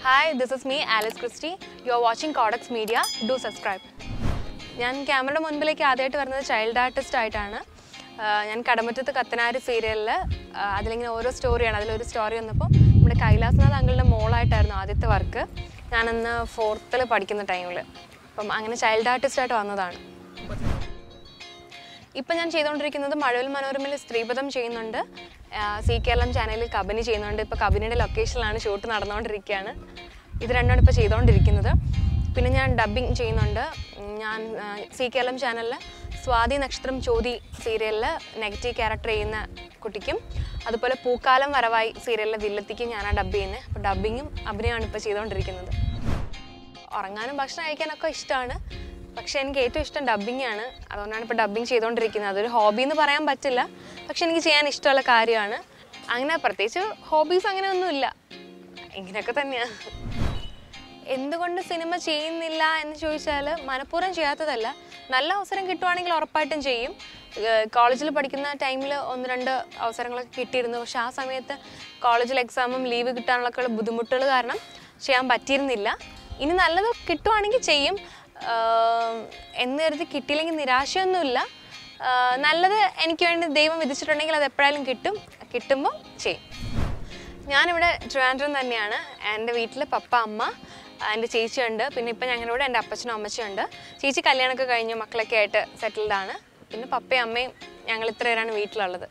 hi this is me Alice Christy you are watching Codex Media do subscribe ഞാൻ ക്യാമറയുടെ മുൻപിലേക്ക് ആദ്യമായിട്ട് വരുന്നത് ചൈൽഡ് ആർട്ടിസ്റ്റ് ആയിട്ടാണ് ആഹ് ഞാൻ കടമറ്റത്ത് കത്തനാര് സീരിയലിൽ അതിലിങ്ങനെ ഓരോ സ്റ്റോറിയാണ് അതിലൊരു സ്റ്റോറി വന്നപ്പോൾ നമ്മുടെ കൈലാസ്നാഥ് അങ്കിളുടെ മോളായിട്ടായിരുന്നു ആദ്യത്തെ വർക്ക് ഞാനന്ന് ഫോർത്തിൽ പഠിക്കുന്ന ടൈമിൽ അപ്പം അങ്ങനെ ചൈൽഡ് ആർട്ടിസ്റ്റായിട്ട് വന്നതാണ് ഇപ്പം ഞാൻ ചെയ്തുകൊണ്ടിരിക്കുന്നത് മഴവിൽ മനോരമയിൽ സ്ത്രീപഥം ചെയ്യുന്നുണ്ട് സി കേരളം ചാനലിൽ കബനി ചെയ്യുന്നുണ്ട് ഇപ്പോൾ കബനിയുടെ ലൊക്കേഷനിലാണ് ഷൂട്ട് നടന്നുകൊണ്ടിരിക്കുകയാണ് ഇത് രണ്ടാണ് ഇപ്പോൾ ചെയ്തുകൊണ്ടിരിക്കുന്നത് പിന്നെ ഞാൻ ഡബ്ബിങ് ചെയ്യുന്നുണ്ട് ഉം, ഞാൻ സി കേരളം ചാനലിൽ സ്വാതി നക്ഷത്രം ചോതി സീരിയലിൽ നെഗറ്റീവ് ക്യാരക്ടർ ചെയ്യുന്ന കുട്ടിക്കും അതുപോലെ പൂക്കാലം വരവായി സീരിയലിലെ വില്ലത്തിക്കും ഞാനാണ് ഡബ് ചെയ്യുന്നത് അപ്പോൾ ഡബ്ബിങ്ങും അഭിനയമാണ് ഇപ്പോൾ ചെയ്തുകൊണ്ടിരിക്കുന്നത് ഉറങ്ങാനും ഭക്ഷണം കഴിക്കാനൊക്കെ ഇഷ്ടമാണ് പക്ഷെ എനിക്ക് ഏറ്റവും ഇഷ്ടം ഡബ്ബിംഗ് ആണ് അതുകൊണ്ടാണ് ഇപ്പോൾ ഡബ്ബിംഗ് ചെയ്തുകൊണ്ടിരിക്കുന്നത് അതൊരു ഹോബി എന്ന് പറയാൻ പറ്റില്ല പക്ഷെ എനിക്ക് ചെയ്യാൻ ഇഷ്ടമുള്ള കാര്യമാണ് അങ്ങനെ പ്രത്യേകിച്ച് ഹോബീസ് അങ്ങനെ ഒന്നുമില്ല ഇങ്ങനെയൊക്കെ തന്നെയാണ് എന്തുകൊണ്ട് സിനിമ ചെയ്യുന്നില്ല എന്ന് ചോദിച്ചാൽ മനഃപൂർവ്വം ചെയ്യാത്തതല്ല നല്ല അവസരം കിട്ടുവാണെങ്കിൽ ഉറപ്പായിട്ടും ചെയ്യും കോളേജിൽ പഠിക്കുന്ന ടൈമിൽ ഒന്ന് രണ്ട് അവസരങ്ങളൊക്കെ കിട്ടിയിരുന്നു പക്ഷെ ആ സമയത്ത് കോളേജിൽ എക്സാമും ലീവ് കിട്ടാനുള്ളൊക്കെ ഉള്ള ബുദ്ധിമുട്ടുകൾ കാരണം ചെയ്യാൻ പറ്റിയിരുന്നില്ല ഇനി നല്ലത് കിട്ടുവാണെങ്കിൽ ചെയ്യും ആഹ് എന്ന് കരുതി കിട്ടിയില്ലെങ്കിൽ നിരാശയൊന്നുമില്ല ആഹ് നല്ലത് എനിക്ക് വേണ്ടി ദൈവം വിധിച്ചിട്ടുണ്ടെങ്കിൽ അത് എപ്പോഴായാലും കിട്ടും കിട്ടുമ്പോൾ ചെയ്യും ഞാനിവിടെ ട്രിവാൻഡ്രം തന്നെയാണ് എൻ്റെ വീട്ടിൽ പപ്പ അമ്മ എൻ്റെ ചേച്ചിയുണ്ട് പിന്നെ ഇപ്പം ഞങ്ങളുടെ ഇവിടെ എൻ്റെ അപ്പച്ചനും അമ്മച്ചിയും ഉണ്ട് ചേച്ചി കല്യാണമൊക്കെ കഴിഞ്ഞ് മക്കളൊക്കെ ആയിട്ട് സെറ്റിൽഡ് ആണ് പിന്നെ പപ്പയും അമ്മയും ഞങ്ങൾ ഇത്ര പേരാണ് വീട്ടിലുള്ളത്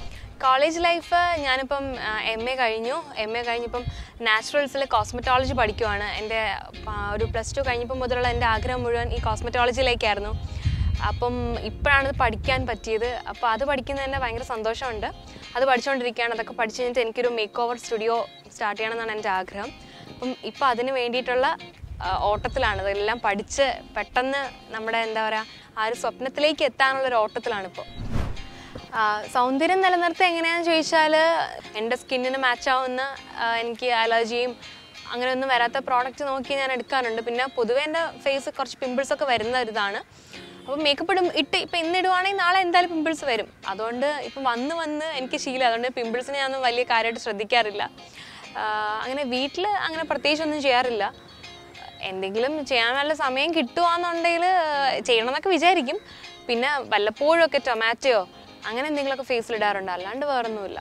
കോളേജ് ലൈഫ് ഞാനിപ്പം എം എ കഴിഞ്ഞു എം എ കഴിഞ്ഞിപ്പം നാച്ചുറൽസിൽ കോസ്മെറ്റോളജി പഠിക്കുവാണ് എൻ്റെ ആ, ഒരു പ്ലസ് ടു കഴിഞ്ഞപ്പോൾ മുതലുള്ള എൻ്റെ ആഗ്രഹം മുഴുവൻ ഈ കോസ്മെറ്റോളജിയിലേക്കായിരുന്നു അപ്പം ഇപ്പോഴാണ് ഇത് പഠിക്കാൻ പറ്റിയത് അപ്പോൾ അത് പഠിക്കുന്നതിന് ഭയങ്കര സന്തോഷമുണ്ട് അത് പഠിച്ചുകൊണ്ടിരിക്കുകയാണ് അതൊക്കെ പഠിച്ചു കഴിഞ്ഞിട്ട് എനിക്കൊരു മേക്ക് ഓവർ സ്റ്റുഡിയോ സ്റ്റാർട്ട് ചെയ്യണമെന്നാണ് എൻ്റെ ആഗ്രഹം അപ്പം ഇപ്പോൾ അതിന് വേണ്ടിയിട്ടുള്ള ആ, ഓട്ടത്തിലാണ് ഇതെല്ലാം പഠിച്ച് പെട്ടെന്ന് നമ്മുടെ എന്താ പറയുക ആ ഒരു സ്വപ്നത്തിലേക്ക് എത്താനുള്ള ഒരു ഓട്ടത്തിലാണ് ഇപ്പോൾ ആ, സൗന്ദര്യം നിലനിർത്തുക എങ്ങനെയാണെന്ന് ചോദിച്ചാൽ എൻ്റെ സ്കിന്നിന് മാച്ച് ആവുന്ന ആ, എനിക്ക് അലർജിയും അങ്ങനെയൊന്നും വരാത്ത പ്രോഡക്റ്റ് നോക്കി ഞാൻ എടുക്കാറുണ്ട് പിന്നെ പൊതുവേ എൻ്റെ ഫേസ് കുറച്ച് പിമ്പിൾസ് ഒക്കെ വരുന്ന ഒരു ഇതാണ് അപ്പോൾ മേക്കപ്പ് ഇടും ഇട്ട് ഇപ്പം ഇന്ന് ഇടുവാണെങ്കിൽ നാളെ എന്തായാലും പിമ്പിൾസ് വരും അതുകൊണ്ട് ഇപ്പം വന്ന് വന്ന് എനിക്ക് ശീലം അതുകൊണ്ട് പിമ്പിൾസിനെ ഞാനൊന്നും വലിയ കാര്യമായിട്ട് ശ്രദ്ധിക്കാറില്ല ആ, അങ്ങനെ വീട്ടിൽ അങ്ങനെ പ്രത്യേകിച്ചൊന്നും ചെയ്യാറില്ല എന്തെങ്കിലും ചെയ്യാൻ നല്ല സമയം കിട്ടുവാന്നുണ്ടെങ്കിൽ ചെയ്യണമെന്നൊക്കെ വിചാരിക്കും പിന്നെ വല്ലപ്പോഴും ഒക്കെ ടൊമാറ്റോയോ അങ്ങനെ എന്തെങ്കിലുമൊക്കെ ഫേസിൽ ഇടാറുണ്ട് അല്ലാണ്ട് വേറൊന്നുമില്ല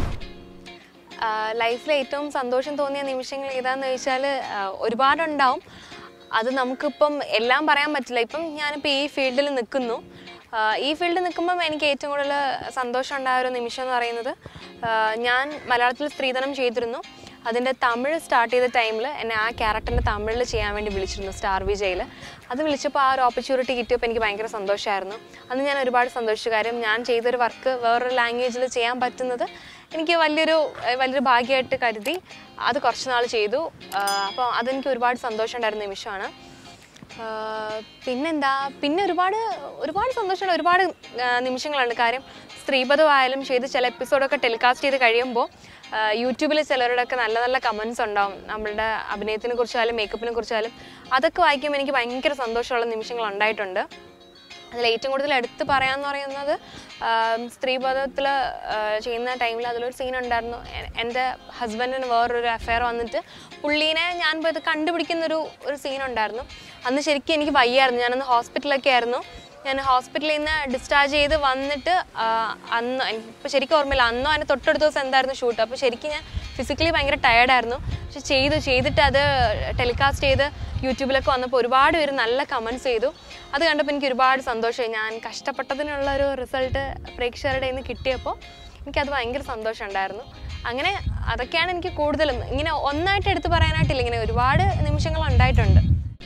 ലൈഫിൽ ഏറ്റവും സന്തോഷം തോന്നിയ നിമിഷങ്ങൾ ഏതാന്ന് ചോദിച്ചാൽ ഒരുപാടുണ്ടാവും അത് നമുക്കിപ്പം എല്ലാം പറയാൻ പറ്റില്ല ഇപ്പം ഞാനിപ്പോൾ ഈ ഫീൽഡിൽ നിൽക്കുന്നു ആ, ഈ ഫീൽഡിൽ നിൽക്കുമ്പം എനിക്ക് ഏറ്റവും കൂടുതൽ സന്തോഷം ഉണ്ടായ ഒരു നിമിഷം എന്ന് പറയുന്നത് ആ, ഞാൻ മലയാളത്തിൽ സ്ത്രീധനം ചെയ്തിരുന്നു അതിൻ്റെ തമിഴ് സ്റ്റാർട്ട് ചെയ്ത ടൈമിൽ എന്നെ ആ ക്യാരക്ടറിൻ്റെ തമിഴിൽ ചെയ്യാൻ വേണ്ടി വിളിച്ചിരുന്നു സ്റ്റാർ വിജയിൽ അത് വിളിച്ചപ്പോൾ ആ ഒരു ഓപ്പർച്യൂണിറ്റി കിട്ടിയപ്പോൾ എനിക്ക് ഭയങ്കര സന്തോഷമായിരുന്നു അന്ന് ഞാൻ ഒരുപാട് സന്തോഷിച്ചു കാര്യം ഞാൻ ചെയ്തൊരു വർക്ക് വേറൊരു ലാംഗ്വേജിൽ ചെയ്യാൻ പറ്റുന്നത് എനിക്ക് വലിയൊരു ഏഹ് വലിയൊരു ഭാഗ്യമായിട്ട് കരുതി അത് കുറച്ച് നാൾ ചെയ്തു അപ്പോൾ അതെനിക്ക് ഒരുപാട് സന്തോഷം ഉണ്ടായിരുന്ന നിമിഷമാണ് ആഹ് പിന്നെന്താ പിന്നെ ഒരുപാട് ഒരുപാട് സന്തോഷമുള്ള ഒരുപാട് ആഹ് നിമിഷങ്ങളുണ്ട് കാര്യം സ്ത്രീപഥമായാലും ചെയ്ത് ചില എപ്പിസോഡൊക്കെ ടെലികാസ്റ്റ് ചെയ്ത് കഴിയുമ്പോൾ യൂട്യൂബിൽ ചിലരുടെയൊക്കെ നല്ല നല്ല കമൻസ് ഉണ്ടാവും നമ്മളുടെ അഭിനയത്തിനെ കുറിച്ചായാലും മേക്കപ്പിനെ കുറിച്ചായാലും അതൊക്കെ വായിക്കുമ്പോൾ എനിക്ക് ഭയങ്കര സന്തോഷമുള്ള നിമിഷങ്ങൾ ഉണ്ടായിട്ടുണ്ട് അതിൽ ഏറ്റവും കൂടുതൽ എടുത്ത് പറയാന്ന് പറയുന്നത് സ്ത്രീപഥത്തിൽ ചെയ്യുന്ന ടൈമിൽ അതിലൊരു സീൻ ഉണ്ടായിരുന്നു എ- എൻ്റെ ഹസ്ബൻഡിന് വേറൊരു അഫെയർ വന്നിട്ട് പുള്ളീനെ ഞാൻ പോയത് കണ്ടുപിടിക്കുന്നൊരു ഒരു സീൻ ഉണ്ടായിരുന്നു അന്ന് ശരിക്കും എനിക്ക് വയ്യായിരുന്നു ഞാനന്ന് ഹോസ്പിറ്റലൊക്കെ ആയിരുന്നു ഞാൻ ഹോസ്പിറ്റലിൽ നിന്ന് ഡിസ്ചാർജ് ചെയ്ത് വന്നിട്ട് ആ, അന്ന് ഇപ്പോൾ ശരിക്കും ഓർമ്മയില്ല അന്നോ അതിന് തൊട്ടടുത്ത ദിവസം എന്തായിരുന്നു ഷൂട്ട് അപ്പോൾ ശരിക്കും ഞാൻ ഫിസിക്കലി ഭയങ്കര ടയർഡായിരുന്നു പക്ഷെ ചെയ്തു ചെയ്തിട്ട് അത് ടെലികാസ്റ്റ് ചെയ്ത് യൂട്യൂബിലൊക്കെ വന്നപ്പോൾ ഒരുപാട് പേര് നല്ല കമൻസ് ചെയ്തു അത് കണ്ടപ്പോൾ എനിക്ക് ഒരുപാട് സന്തോഷമായി ഞാൻ കഷ്ടപ്പെട്ടതിനുള്ള ഒരു റിസൾട്ട് പ്രേക്ഷകരുടെ നിന്ന് കിട്ടിയപ്പോൾ എനിക്കത് ഭയങ്കര സന്തോഷം ഉണ്ടായിരുന്നു അങ്ങനെ അതൊക്കെയാണ് എനിക്ക് കൂടുതലും ഇങ്ങനെ ഒന്നായിട്ട് എടുത്തു പറയാനായിട്ടില്ല ഇങ്ങനെ ഒരുപാട് നിമിഷങ്ങൾ ഉണ്ടായിട്ടുണ്ട്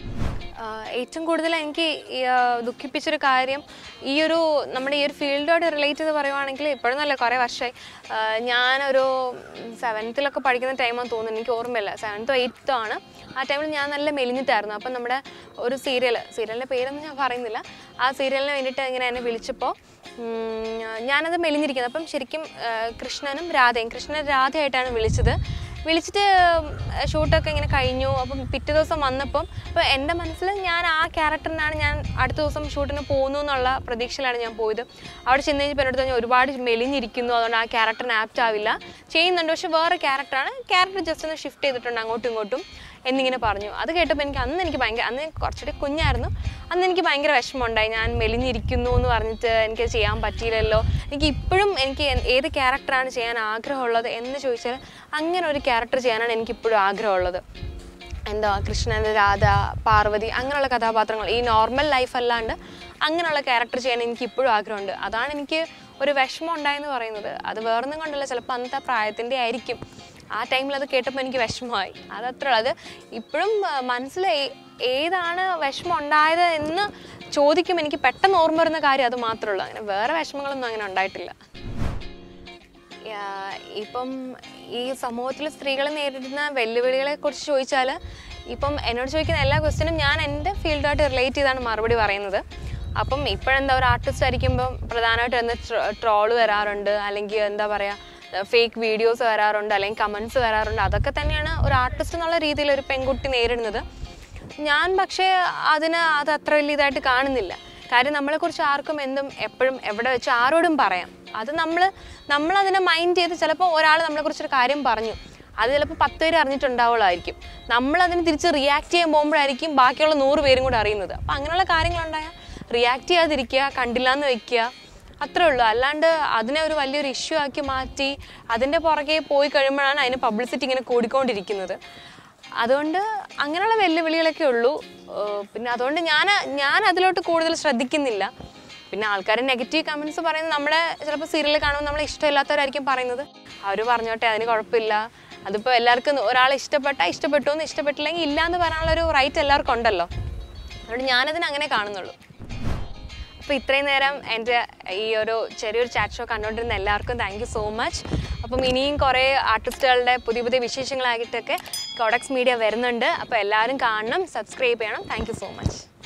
ആഹ് ഏറ്റവും കൂടുതൽ എനിക്ക് ഈ, ആഹ് ദുഃഖിപ്പിച്ചൊരു കാര്യം ഈ ഒരു നമ്മുടെ ഈ ഒരു ഫീൽഡോട് റിലേറ്റ് ചെയ്ത് പറയുവാണെങ്കിൽ ഇപ്പോഴും നല്ല കുറേ വർഷമായി ആഹ് ഞാനൊരു സെവൻത്തിലൊക്കെ പഠിക്കുന്ന ടൈമാണെന്ന് തോന്നുന്നു എനിക്ക് ഓർമ്മയില്ല സെവൻത്തോ എയ്ത്തോ ആണ് ആ ടൈമിൽ ഞാൻ നല്ല മെലിഞ്ഞിട്ടായിരുന്നു അപ്പം നമ്മുടെ ഒരു സീരിയൽ സീരിയലിൻ്റെ പേരൊന്നും ഞാൻ പറയുന്നില്ല ആ സീരിയലിന് വേണ്ടിയിട്ട് ഇങ്ങനെ എന്നെ വിളിച്ചപ്പോൾ ഉം, ഞാനത് മെലിഞ്ഞിരിക്കുന്നത് അപ്പം ശരിക്കും ആഹ് കൃഷ്ണനും രാധയും കൃഷ്ണൻ രാധയായിട്ടാണ് വിളിച്ചത് വിളിച്ചിട്ട് ഷൂട്ടൊക്കെ ഇങ്ങനെ കഴിഞ്ഞു അപ്പം പിറ്റേ ദിവസം വന്നപ്പം അപ്പോൾ എൻ്റെ മനസ്സിൽ ഞാൻ ആ ക്യാരക്ടറിനാണ് ഞാൻ അടുത്ത ദിവസം ഷൂട്ടിന് പോകുന്നു എന്നുള്ള പ്രതീക്ഷയിലാണ് ഞാൻ പോയത് അവിടെ ചെന്ന് കഴിഞ്ഞപ്പോൾ എന്നോട് ഞാൻ ഒരുപാട് മെലിഞ്ഞിരിക്കുന്നു അതുകൊണ്ട് ആ ക്യാരക്ടറിന് ആപ്റ്റ് ആവില്ല ചെയ്യുന്നുണ്ട് പക്ഷെ വേറെ ക്യാരക്ടറാണ് ക്യാരക്ടർ ജസ്റ്റ് ഒന്ന് ഷിഫ്റ്റ് ചെയ്തിട്ടുണ്ട് അങ്ങോട്ടും ഇങ്ങോട്ടും എന്നിങ്ങനെ പറഞ്ഞു അത് കേട്ടപ്പോൾ എനിക്ക് അന്ന് എനിക്ക് ഭയങ്കര അന്ന് കുറച്ചുകൂടി കുഞ്ഞായിരുന്നു അന്ന് എനിക്ക് ഭയങ്കര വിഷമമുണ്ടായി ഞാൻ മെലിഞ്ഞിരിക്കുന്നു എന്ന് പറഞ്ഞിട്ട് എനിക്ക് ചെയ്യാൻ പറ്റിയില്ലല്ലോ എനിക്ക് ഇപ്പോഴും എനിക്ക് എൻ- ഏത് ക്യാരക്ടറാണ് ചെയ്യാൻ ആഗ്രഹമുള്ളത് എന്ന് ചോദിച്ചാൽ അങ്ങനെ ഒരു ക്യാരക്ടർ ചെയ്യാനാണ് എനിക്കിപ്പോഴും ആഗ്രഹമുള്ളത് എന്താ കൃഷ്ണൻ രാധ പാർവതി അങ്ങനെയുള്ള കഥാപാത്രങ്ങൾ ഈ നോർമൽ ലൈഫ് അല്ലാണ്ട് അങ്ങനെയുള്ള ക്യാരക്ടർ ചെയ്യാൻ എനിക്ക് ഇപ്പോഴും ആഗ്രഹമുണ്ട് അതാണ് എനിക്ക് ഒരു വിഷമം ഉണ്ടായെന്ന് പറയുന്നത് അത് വേറൊന്നും കൊണ്ടല്ല ചിലപ്പോൾ അന്നത്തെ പ്രായത്തിൻ്റെ ആയിരിക്കും ആ ടൈമിൽ അത് കേട്ടപ്പോൾ എനിക്ക് വിഷമമായി അതത്ര അത് ഇപ്പോഴും ആ, മനസ്സിൽ ഏ- ഏതാണ് വിഷമം ഉണ്ടായത് എന്ന് ചോദിക്കുമ്പോൾ എനിക്ക് പെട്ടെന്ന് ഓർമ്മ വരുന്ന കാര്യം അത് മാത്രമേ ഉള്ളൂ അങ്ങനെ വേറെ വിഷമങ്ങളൊന്നും അങ്ങനെ ഉണ്ടായിട്ടില്ല യാ, ഇപ്പം ഈ സമൂഹത്തിൽ സ്ത്രീകൾ നേരിടുന്ന വെല്ലുവിളികളെ കുറിച്ച് ചോദിച്ചാൽ ഇപ്പം എന്നോട് ചോദിക്കുന്ന എല്ലാ ക്വസ്റ്റ്യനും ഞാൻ എൻ്റെ ഫീൽഡായിട്ട് റിലേറ്റ് ചെയ്താണ് മറുപടി പറയുന്നത് അപ്പം ഇപ്പോഴെന്താ ഒരു ആർട്ടിസ്റ്റ് ആയിരിക്കുമ്പം പ്രധാനമായിട്ട് എന്ന് ട്രോള് വരാറുണ്ട് അല്ലെങ്കിൽ എന്താ പറയുക ഫേക്ക് വീഡിയോസ് വരാറുണ്ട് അല്ലെങ്കിൽ കമൻസ് വരാറുണ്ട് അതൊക്കെ തന്നെയാണ് ഒരു ആർട്ടിസ്റ്റ് എന്നുള്ള രീതിയിൽ ഒരു പെൺകുട്ടി നേരിടുന്നത് ഞാൻ പക്ഷേ അതിന് അത് അത്ര വലിയ ഇതായിട്ട് കാണുന്നില്ല കാര്യം നമ്മളെക്കുറിച്ച് ആർക്കും എന്തും എപ്പോഴും എവിടെ വെച്ച് ആരോടും പറയാം അത് നമ്മൾ നമ്മളതിനെ മൈൻഡ് ചെയ്ത് ചിലപ്പോൾ ഒരാൾ നമ്മളെക്കുറിച്ചൊരു കാര്യം പറഞ്ഞു അത് ചിലപ്പോൾ പത്ത് പേര് അറിഞ്ഞിട്ടുണ്ടാവുള്ളായിരിക്കും നമ്മളതിന് തിരിച്ച് റിയാക്ട് ചെയ്യാൻ പോകുമ്പോഴായിരിക്കും ബാക്കിയുള്ള നൂറ് പേരും കൂടെ അറിയുന്നത് അപ്പം അങ്ങനെയുള്ള കാര്യങ്ങളുണ്ടായാൽ റിയാക്ട് ചെയ്യാതിരിക്കുക കണ്ടില്ല എന്ന് വെക്കുക അത്രേ ഉള്ളൂ അല്ലാണ്ട് അതിനെ ഒരു വലിയൊരു ഇഷ്യൂ ആക്കി മാറ്റി അതിൻ്റെ പുറകെ പോയി കഴിയുമ്പോഴാണ് അതിന് പബ്ലിസിറ്റി ഇങ്ങനെ കൂടിക്കൊണ്ടിരിക്കുന്നത് അതുകൊണ്ട് അങ്ങനെയുള്ള വെല്ലുവിളികളൊക്കെ ഉള്ളൂ ഏഹ് പിന്നെ അതുകൊണ്ട് ഞാൻ ഞാൻ അതിലോട്ട് കൂടുതൽ ശ്രദ്ധിക്കുന്നില്ല പിന്നെ ആൾക്കാർ നെഗറ്റീവ് കമൻസ് പറയുന്നത് നമ്മളെ ചിലപ്പോൾ സീരിയൽ കാണുമ്പോൾ നമ്മളെ ഇഷ്ടമില്ലാത്തവരായിരിക്കും പറയുന്നത് അവർ പറഞ്ഞോട്ടെ അതിന് കുഴപ്പമില്ല അതിപ്പോൾ എല്ലാവർക്കും ഒരാളെ ഇഷ്ടപ്പെട്ടാൽ ഇഷ്ടപ്പെട്ടു എന്ന് ഇഷ്ടപ്പെട്ടില്ലെങ്കിൽ ഇല്ല എന്ന് പറയാനുള്ള ഒരു റൈറ്റ് എല്ലാവർക്കും ഉണ്ടല്ലോ അതുകൊണ്ട് ഞാനതിന് അങ്ങനെ കാണുന്നുള്ളൂ അപ്പോൾ ഇത്രയും നേരം എൻ്റെ ഈ ഒരു ചെറിയൊരു ചാറ്റ് ഷോ കണ്ടുകൊണ്ടിരുന്ന എല്ലാവർക്കും താങ്ക് യു സോ മച്ച് അപ്പം ഇനിയും കുറേ ആർട്ടിസ്റ്റുകളുടെ പുതിയ പുതിയ വിശേഷങ്ങളായിട്ടൊക്കെ കോഡക്സ് മീഡിയ വരുന്നുണ്ട് അപ്പോൾ എല്ലാവരും കാണണം സബ്സ്ക്രൈബ് ചെയ്യണം താങ്ക് യു സോ മച്ച്